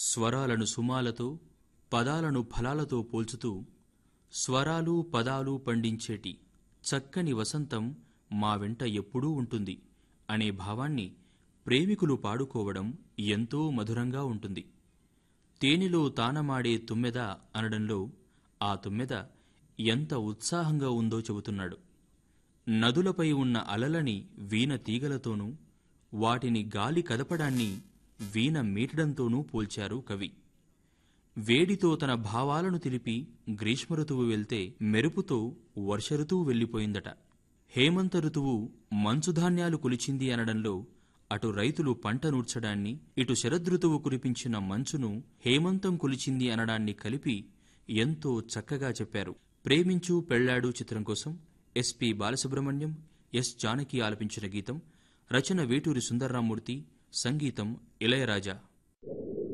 స్వరాలను సుమాలతో పదాలను ఫలాలతో పోల్చుతూ స్వరాలు పదాలు పండించేటి చక్కని వసంతం మా వెంట ఎప్పుడూ ఉంటుంది అనే భావాన్ని ప్రేమికులు పాడుకోవడం ఎంతో మధురంగా ఉంటుంది తేనెలో తానమాడే తుమ్మెద అనడంలో ఆ తుమ్మెద ఎంత ఉత్సాహంగా ఉందో చెబుతున్నాడు నదులపై ఉన్న అలలని వీణ తీగలతోనూ వాటిని గాలి కదపడాన్ని వీణ మీటడంతోనూ పోల్చారు కవి వేడితో తన భావాలను తెలిపి గ్రీష్మ ఋతువు వెళ్తే మెరుపుతో వర్ష ఋతువు వెళ్ళిపోయిందట హేమంత ఋతువు మంచుధాన్యాలు కొలిచింది అనడంలో అటు రైతులు పంట నూర్చడాన్ని ఇటు శరదృతువు కురిపించిన మంచును హేమంతం కొలిచింది అనడాన్ని కలిపి ఎంతో చక్కగా చెప్పారు ప్రేమించు పెళ్లాడు చిత్రం కోసం ఎస్పి బాలసుబ్రహ్మణ్యం ఎస్ జానకి ఆలపించిన గీతం రచన వేటూరి సుందర్రామూర్తి సంగీతం ఇళయరాజా